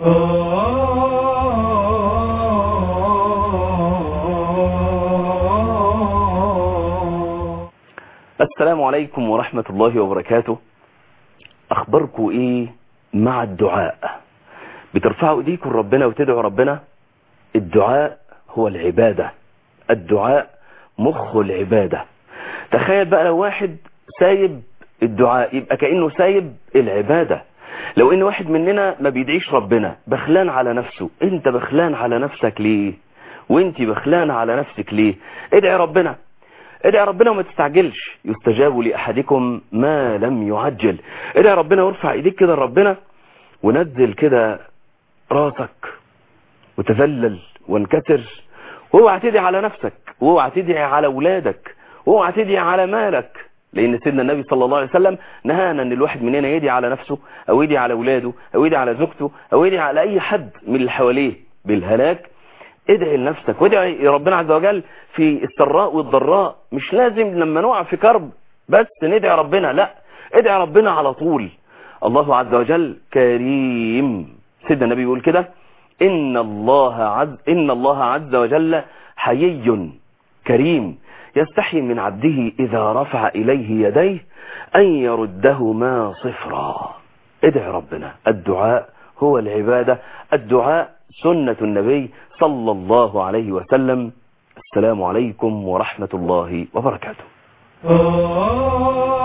السلام عليكم ورحمة الله وبركاته أخباركم إيه مع الدعاء بترفعوا إيديكم ربنا وتدعوا ربنا الدعاء هو العبادة الدعاء مخ العبادة تخيل بقى لو واحد سايب الدعاء يبقى كأنه سايب العبادة لو ان واحد مننا ما بيدعيش ربنا بخلان على نفسه انت بخلان على نفسك ليه وانت بخلان على نفسك ليه ادعي ربنا ادعي ربنا وما تستعجلش يستجاب لأحدكم ما لم يعجل ادعي ربنا وارفع ايديك كده لربنا ونزل كده راسك وتذلل وانكسر واوعى تدعي على نفسك واوعى تدعي على اولادك واوعى تدعي على مالك لان سيدنا النبي صلى الله عليه وسلم نهانا ان الواحد مننا يدعي على نفسه او يدعي على اولاده او يدعي على زوجته او يدعي على اي حد من اللي حواليه بالهلاك ادعي لنفسك وادعي ربنا عز وجل في السراء والضراء مش لازم لما نقع في كرب بس ندعي ربنا لا ادعي ربنا على طول الله عز وجل كريم سيدنا النبي يقول كده إن الله عز إن الله عز وجل حيي كريم يستحي من عبده إذا رفع إليه يديه أن يردهما صفرا ادعي ربنا الدعاء هو العبادة الدعاء سنة النبي صلى الله عليه وسلم السلام عليكم ورحمة الله وبركاته